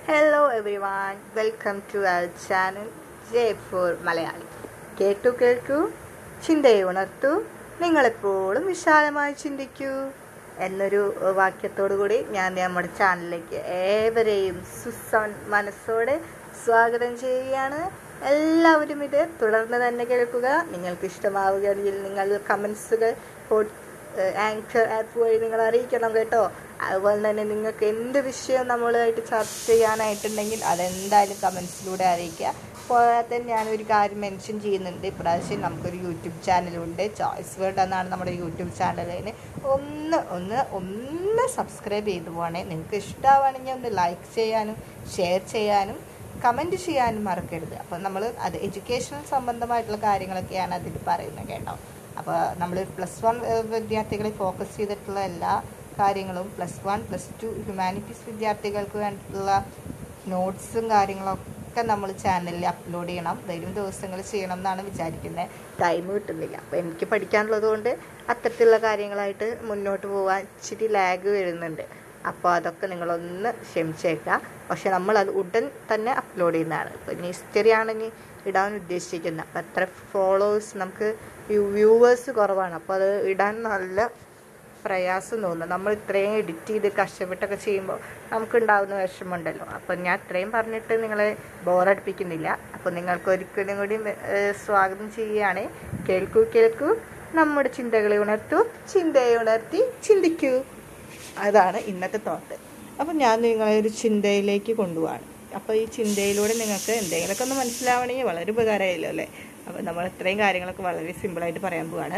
hello every one welcome to our channel J four Malayali കേട്ടു കേൾക്കൂ ചിന്തയെ ഉണർത്തൂ നിങ്ങളെപ്പോഴും വിശാലമായി ചിന്തിക്കൂ എന്നൊരു വാക്യത്തോടു കൂടി ഞാൻ നമ്മുടെ ചാനലിലേക്ക് ഏവരെയും സുസൻ മനസ്സോടെ സ്വാഗതം ചെയ്യുകയാണ് എല്ലാവരും ഇത് തുടർന്ന് തന്നെ കേൾക്കുക നിങ്ങൾക്ക് ഇഷ്ടമാവുകയാണെങ്കിൽ നിങ്ങൾ കമൻസുകൾ ആങ്കർ ആപ്പ് വഴി നിങ്ങൾ അറിയിക്കണം കേട്ടോ അതുപോലെ തന്നെ നിങ്ങൾക്ക് എന്ത് വിഷയം നമ്മളുമായിട്ട് ചർച്ച ചെയ്യാനായിട്ടുണ്ടെങ്കിൽ അതെന്തായാലും കമൻസിലൂടെ അറിയിക്കുക പോരാതെ ഞാനൊരു കാര്യം മെൻഷൻ ചെയ്യുന്നുണ്ട് ഇപ്രാവശ്യം നമുക്കൊരു യൂട്യൂബ് ചാനലുണ്ട് ചോയ്സ് വേർഡ് എന്നാണ് നമ്മുടെ യൂട്യൂബ് ചാനലിന് ഒന്ന് ഒന്ന് ഒന്ന് സബ്സ്ക്രൈബ് ചെയ്തു പോകണേ നിങ്ങൾക്ക് ഇഷ്ടമാവുകയാണെങ്കിൽ ഒന്ന് ലൈക്ക് ചെയ്യാനും ഷെയർ ചെയ്യാനും കമൻറ്റ് ചെയ്യാനും മറക്കരുത് അപ്പോൾ നമ്മൾ അത് എഡ്യൂക്കേഷണൽ സംബന്ധമായിട്ടുള്ള കാര്യങ്ങളൊക്കെയാണ് അതിൽ പറയുന്നത് കേട്ടോ അപ്പോൾ നമ്മൾ പ്ലസ് വൺ വിദ്യാർത്ഥികളെ ഫോക്കസ് ചെയ്തിട്ടുള്ള എല്ലാ കാര്യങ്ങളും plus one plus two humanities വിദ്യാർത്ഥികൾക്ക് വേണ്ടിയിട്ടുള്ള നോട്ട്സും കാര്യങ്ങളൊക്കെ നമ്മൾ ചാനലിൽ അപ്ലോഡ് ചെയ്യണം വരും ദിവസങ്ങൾ ചെയ്യണം എന്നാണ് വിചാരിക്കുന്നത് ടൈം കിട്ടുന്നില്ല അപ്പോൾ എനിക്ക് പഠിക്കാനുള്ളത് കൊണ്ട് അത്തരത്തിലുള്ള കാര്യങ്ങളായിട്ട് മുന്നോട്ട് പോകാൻ ഇച്ചിരി ലാഗ് വരുന്നുണ്ട് അപ്പോൾ അതൊക്കെ നിങ്ങളൊന്ന് ക്ഷമിച്ചേക്കുക പക്ഷെ നമ്മൾ അത് ഉടൻ തന്നെ അപ്ലോഡ് ചെയ്യുന്നതാണ് ഇപ്പോൾ ഇനി ഹിസ്റ്ററി ആണെങ്കിൽ ഇടാൻ ഉദ്ദേശിക്കുന്നത് അപ്പം എത്ര ഫോളോവേഴ്സ് നമുക്ക് വ്യൂവേഴ്സ് കുറവാണ് അപ്പോൾ അത് ഇടാൻ നല്ല പ്രയാസം തോന്നുന്നു നമ്മൾ ഇത്രയും എഡിറ്റ് ചെയ്ത് കഷ്ടപ്പെട്ടൊക്കെ ചെയ്യുമ്പോൾ നമുക്കുണ്ടാകുന്ന വിഷമമുണ്ടല്ലോ അപ്പം ഞാൻ ഇത്രയും പറഞ്ഞിട്ട് നിങ്ങളെ ബോറടിപ്പിക്കുന്നില്ല അപ്പോൾ നിങ്ങൾക്ക് ഒരിക്കലും കൂടി സ്വാഗതം ചെയ്യുകയാണ് കേൾക്കൂ കേൾക്കൂ നമ്മുടെ ചിന്തകളെ ഉണർത്തൂ ചിന്തയെ ഉണർത്തി ചിന്തിക്കൂ അതാണ് ഇന്നത്തെ തോട്ട് അപ്പം ഞാൻ നിങ്ങളെ ഒരു ചിന്തയിലേക്ക് കൊണ്ടുപോവാണ് അപ്പോൾ ഈ ചിന്തയിലൂടെ നിങ്ങൾക്ക് എന്തെങ്കിലുമൊക്കെ ഒന്ന് മനസ്സിലാവണമെങ്കിൽ വളരെ ഉപകാരമായല്ലോ അല്ലേ അപ്പോൾ നമ്മൾ ഇത്രയും കാര്യങ്ങളൊക്കെ വളരെ സിമ്പിളായിട്ട് പറയാൻ പോവാണ്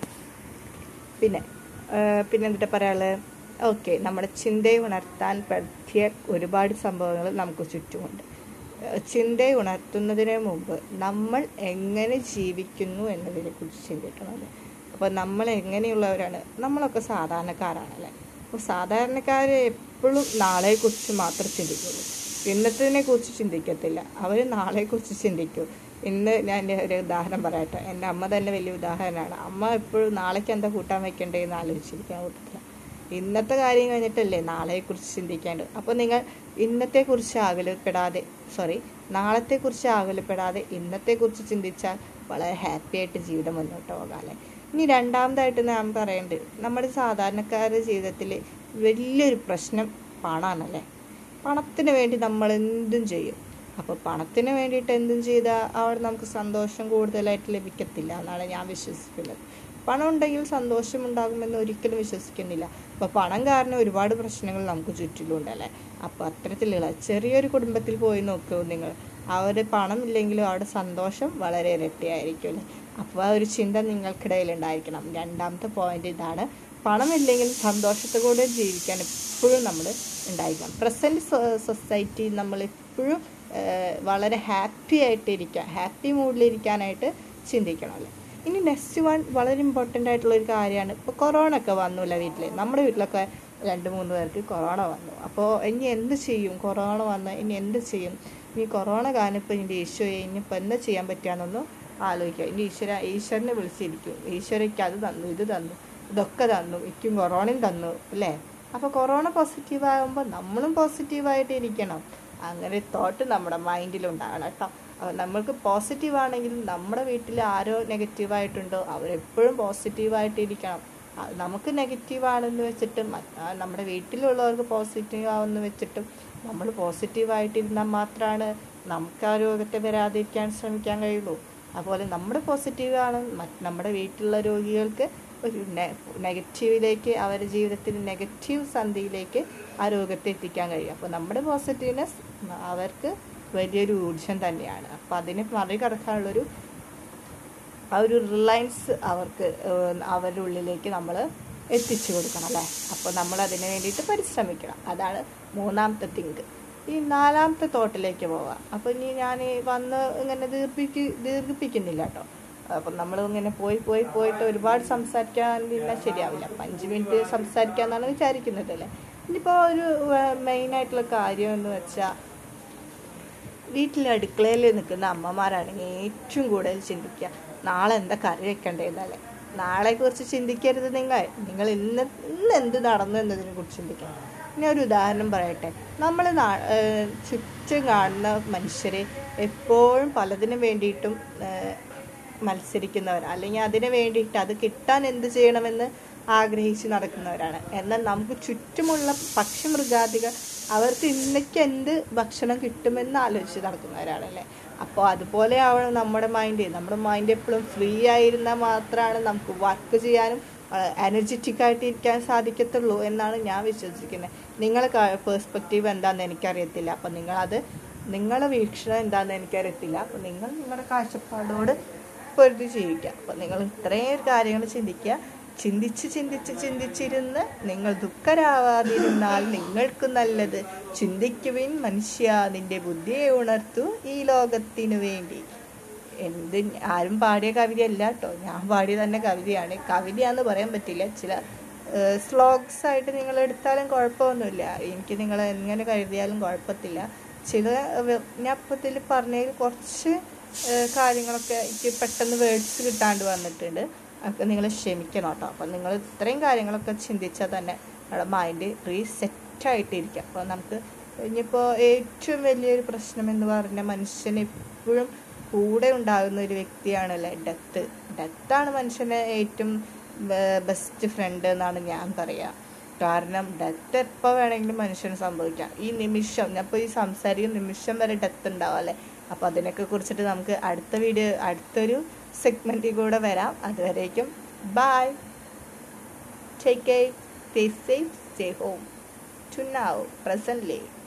പിന്നെ പിന്നെ എന്നിട്ട് പറയാനുള്ളത് ഓക്കെ നമ്മുടെ ചിന്തയെ ഉണർത്താൻ പറ്റിയ ഒരുപാട് സംഭവങ്ങൾ നമുക്ക് ചുറ്റുമുണ്ട് ചിന്തയെ ഉണർത്തുന്നതിന് മുമ്പ് നമ്മൾ എങ്ങനെ ജീവിക്കുന്നു എന്നതിനെ കുറിച്ച് ചിന്തിക്കണം അപ്പോൾ നമ്മൾ എങ്ങനെയുള്ളവരാണ് നമ്മളൊക്കെ സാധാരണക്കാരാണല്ലേ അപ്പോൾ സാധാരണക്കാർ എപ്പോഴും നാളെക്കുറിച്ച് മാത്രം ചിന്തിക്കുള്ളൂ ഇന്നത്തിനെ കുറിച്ച് ചിന്തിക്കത്തില്ല അവർ നാളെക്കുറിച്ച് ചിന്തിക്കും ഇന്ന് ഞാൻ എൻ്റെ ഒരു ഉദാഹരണം പറയട്ടെ എൻ്റെ അമ്മ തന്നെ വലിയ ഉദാഹരണമാണ് അമ്മ എപ്പോഴും നാളേക്ക് എന്താ കൂട്ടാൻ വെക്കേണ്ടതെന്ന് ആലോചിച്ചിരിക്കാൻ കൂട്ടത്തില്ല ഇന്നത്തെ കാര്യം കഴിഞ്ഞിട്ടല്ലേ നാളെക്കുറിച്ച് ചിന്തിക്കാണ്ട് അപ്പോൾ നിങ്ങൾ ഇന്നത്തെക്കുറിച്ച് ആകുലപ്പെടാതെ സോറി നാളത്തെക്കുറിച്ച് ആകുലപ്പെടാതെ ഇന്നത്തെക്കുറിച്ച് ചിന്തിച്ചാൽ വളരെ ഹാപ്പി ആയിട്ട് ജീവിതം മുന്നോട്ട് പോകാമല്ലേ ഇനി രണ്ടാമതായിട്ട് ഞാൻ പറയേണ്ടത് നമ്മുടെ സാധാരണക്കാരുടെ ജീവിതത്തിൽ വലിയൊരു പ്രശ്നം പണമാണല്ലേ പണത്തിന് വേണ്ടി നമ്മൾ എന്തും ചെയ്യും അപ്പോൾ പണത്തിന് വേണ്ടിയിട്ട് എന്തും ചെയ്താൽ അവിടെ നമുക്ക് സന്തോഷം കൂടുതലായിട്ട് ലഭിക്കത്തില്ല എന്നാണ് ഞാൻ വിശ്വസിക്കുന്നത് പണം ഉണ്ടെങ്കിൽ സന്തോഷം ഉണ്ടാകുമെന്ന് ഒരിക്കലും വിശ്വസിക്കുന്നില്ല അപ്പോൾ പണം കാരണം ഒരുപാട് പ്രശ്നങ്ങൾ നമുക്ക് ചുറ്റിലുണ്ടല്ലേ അപ്പോൾ അത്തരത്തിലുള്ള ചെറിയൊരു കുടുംബത്തിൽ പോയി നോക്കൂ നിങ്ങൾ അവരുടെ പണം ഇല്ലെങ്കിലും അവിടെ സന്തോഷം വളരെ ഇരട്ടിയായിരിക്കും അല്ലേ അപ്പോൾ ആ ഒരു ചിന്ത നിങ്ങൾക്കിടയിൽ ഉണ്ടായിരിക്കണം രണ്ടാമത്തെ പോയിന്റ് ഇതാണ് പണമില്ലെങ്കിൽ സന്തോഷത്തോടെ ജീവിക്കാൻ എപ്പോഴും നമ്മൾ ഉണ്ടായിരിക്കണം പ്രസൻറ്റ് സൊസൈറ്റി നമ്മൾ എപ്പോഴും വളരെ ഹാപ്പി ആയിട്ട് ഇരിക്കുക ഹാപ്പി മൂഡിലിരിക്കാനായിട്ട് ചിന്തിക്കണം അല്ലേ ഇനി നെക്സ്റ്റ് വൺ വളരെ ഇമ്പോർട്ടൻ്റ് ആയിട്ടുള്ള ഒരു കാര്യമാണ് ഇപ്പോൾ കൊറോണ ഒക്കെ വന്നില്ല വീട്ടിൽ നമ്മുടെ വീട്ടിലൊക്കെ രണ്ട് മൂന്ന് പേർക്ക് കൊറോണ വന്നു അപ്പോൾ ഇനി എന്ത് ചെയ്യും കൊറോണ വന്ന് ഇനി എന്ത് ചെയ്യും ഇനി കൊറോണ കാരണം ഇപ്പോൾ ഇതിൻ്റെ ഈശോയെ ഇനിയിപ്പോൾ എന്താ ചെയ്യാൻ പറ്റുകയെന്നൊന്നും ആലോചിക്കുക ഇനി ഈശ്വര ഈശ്വരനെ വിളിച്ചിരിക്കും ഈശ്വരയ്ക്ക് അത് തന്നു ഇത് തന്നു ഇതൊക്കെ തന്നു എനിക്കും കൊറോണയും തന്നു അല്ലേ അപ്പോൾ കൊറോണ പോസിറ്റീവ് ആകുമ്പോൾ നമ്മളും പോസിറ്റീവായിട്ട് ഇരിക്കണം അങ്ങനെ തോട്ട് നമ്മുടെ മൈൻഡിലുണ്ടാകണം കേട്ടോ നമ്മൾക്ക് പോസിറ്റീവ് ആണെങ്കിൽ നമ്മുടെ വീട്ടിൽ ആരോ നെഗറ്റീവായിട്ടുണ്ടോ അവരെപ്പോഴും പോസിറ്റീവായിട്ട് ഇരിക്കണം നമുക്ക് നെഗറ്റീവ് ആണെന്ന് വെച്ചിട്ട് നമ്മുടെ വീട്ടിലുള്ളവർക്ക് പോസിറ്റീവ് ആവെന്ന് വെച്ചിട്ടും നമ്മൾ പോസിറ്റീവായിട്ടിരുന്നാൽ മാത്രമാണ് നമുക്ക് ആ രോഗത്തെ വരാതിരിക്കാൻ ശ്രമിക്കാൻ കഴിയുള്ളൂ അതുപോലെ നമ്മുടെ പോസിറ്റീവ് ആണ് നമ്മുടെ വീട്ടിലുള്ള രോഗികൾക്ക് ഒരു നെഗറ്റീവിലേക്ക് അവരുടെ ജീവിതത്തിൽ നെഗറ്റീവ് സന്ധിയിലേക്ക് ആ രോഗത്തെ എത്തിക്കാൻ കഴിയും അപ്പോൾ നമ്മുടെ പോസിറ്റീവ്നെസ് അവർക്ക് വലിയൊരു ഊർജം തന്നെയാണ് അപ്പോൾ അതിനെ മറികടക്കാനുള്ളൊരു ആ ഒരു റിലയൻസ് അവർക്ക് അവരുടെ ഉള്ളിലേക്ക് നമ്മൾ എത്തിച്ചു കൊടുക്കണം അല്ലേ അപ്പോൾ നമ്മൾ അതിന് വേണ്ടിയിട്ട് പരിശ്രമിക്കണം അതാണ് മൂന്നാമത്തെ തിങ്ക് ഈ നാലാമത്തെ തോട്ടിലേക്ക് പോവാം അപ്പോൾ ഇനി ഞാൻ വന്ന് ഇങ്ങനെ ദീർഘിപ്പി ദീർഘിപ്പിക്കുന്നില്ല കേട്ടോ അപ്പം നമ്മൾ ഇങ്ങനെ പോയി പോയി പോയിട്ട് ഒരുപാട് സംസാരിക്കാൻ പിന്നെ ശരിയാവില്ല അപ്പം അഞ്ച് മിനിറ്റ് സംസാരിക്കാമെന്നാണ് വിചാരിക്കുന്നത് അല്ലേ ഇനിയിപ്പോൾ ഒരു മെയിനായിട്ടുള്ള കാര്യം എന്ന് വെച്ചാൽ വീട്ടിൽ അടുക്കളയിൽ നിൽക്കുന്ന അമ്മമാരാണെങ്കിൽ ഏറ്റവും കൂടുതൽ ചിന്തിക്കുക നാളെ എന്താ കറി വെക്കേണ്ടതെന്നല്ലേ നാളെക്കുറിച്ച് ചിന്തിക്കരുത് നിങ്ങൾ നിങ്ങൾ ഇന്ന് ഇന്ന് എന്ത് നടന്നു എന്നതിനെ കുറിച്ച് ചിന്തിക്കണം ഇനി ഒരു ഉദാഹരണം പറയട്ടെ നമ്മൾ ചുറ്റും കാണുന്ന മനുഷ്യർ എപ്പോഴും പലതിനും വേണ്ടിയിട്ടും ഏഹ്, മത്സരിക്കുന്നവരാണ് അല്ലെങ്കിൽ അതിന് വേണ്ടിയിട്ട് അത് കിട്ടാൻ എന്ത് ചെയ്യണമെന്ന് ആഗ്രഹിച്ച് നടക്കുന്നവരാണ് എന്നാൽ നമുക്ക് ചുറ്റുമുള്ള പക്ഷിമൃഗാദികൾ അവർക്ക് ഇന്നയ്ക്ക് എന്ത് ഭക്ഷണം കിട്ടുമെന്ന് ആലോചിച്ച് നടക്കുന്നവരാണല്ലേ അപ്പോൾ അതുപോലെ ആവണം നമ്മുടെ മൈൻഡ് നമ്മുടെ മൈൻഡ് എപ്പോഴും ഫ്രീ ആയിരുന്നാൽ മാത്രമാണ് നമുക്ക് വർക്ക് ചെയ്യാനും എനർജറ്റിക് ആയിട്ട് ഇരിക്കാൻ സാധിക്കത്തുള്ളൂ എന്നാണ് ഞാൻ വിശ്വസിക്കുന്നത് നിങ്ങളെ പേഴ്സ്പെക്റ്റീവ് എന്താണെന്ന് എനിക്കറിയത്തില്ല അപ്പം നിങ്ങളത് നിങ്ങളെ വീക്ഷണം എന്താണെന്ന് എനിക്കറിയത്തില്ല അപ്പം നിങ്ങൾ നിങ്ങളുടെ കാഴ്ചപ്പാടോട് പൊരുതി ജീവിക്കുക അപ്പം നിങ്ങൾ ഇത്രയും കാര്യങ്ങൾ ചിന്തിക്കുക ചിന്തിച്ച് ചിന്തിച്ച് ചിന്തിച്ചിരുന്ന് നിങ്ങൾ ദുഃഖരാവാതിരുന്നാൽ നിങ്ങൾക്ക് നല്ലത് ചിന്തിക്കുവിൻ മനുഷ്യ നിന്റെ ബുദ്ധിയെ ഉണർത്തു ഈ ലോകത്തിനു വേണ്ടി എന്ത് ആരും പാടിയ കവിതയല്ല കേട്ടോ ഞാൻ പാടിയ തന്നെ കവിതയാണ് കവിതയാന്ന് പറയാൻ പറ്റില്ല ചില സ്ലോഗ്സ് ആയിട്ട് നിങ്ങൾ എടുത്താലും കുഴപ്പമൊന്നുമില്ല എനിക്ക് നിങ്ങൾ എങ്ങനെ കരുതിയാലും കുഴപ്പത്തില്ല ചില വ- ഞാൻ ഇപ്പത്തിൽ പറഞ്ഞതിൽ കുറച്ച് ഏഹ്, കാര്യങ്ങളൊക്കെ എനിക്ക് പെട്ടെന്ന് വേർഡ്സ് കിട്ടാണ്ട് വന്നിട്ടുണ്ട് അതൊക്കെ നിങ്ങൾ ക്ഷമിക്കണം കേട്ടോ അപ്പം നിങ്ങൾ ഇത്രയും കാര്യങ്ങളൊക്കെ ചിന്തിച്ചാൽ തന്നെ നമ്മുടെ മൈൻഡ് റീസെറ്റായിട്ടിരിക്കുക അപ്പോൾ നമുക്ക് ഇനിയിപ്പോൾ ഏറ്റവും വലിയൊരു പ്രശ്നം എന്ന് പറഞ്ഞാൽ മനുഷ്യൻ എപ്പോഴും കൂടെ ഉണ്ടാകുന്ന ഒരു വ്യക്തിയാണല്ലേ ഡെത്ത് ഡെത്താണ് മനുഷ്യന് ഏറ്റവും ബെസ്റ്റ് ഫ്രണ്ട് എന്നാണ് ഞാൻ പറയുക കാരണം ഡെത്ത് എപ്പോൾ വേണമെങ്കിലും മനുഷ്യന് സംഭവിക്കാം ഈ നിമിഷം ഞാൻ ഇപ്പോൾ ഈ സംസാരിക്കുന്ന നിമിഷം വരെ ഡെത്ത് ഉണ്ടാവും അല്ലേ അപ്പോൾ അതിനൊക്കെ കുറിച്ചിട്ട് നമുക്ക് അടുത്ത വീഡിയോ അടുത്തൊരു സെഗ്മെൻറ്റിൽ കൂടെ വരാം അതുവരേക്കും bye take care stay safe stay home to now presently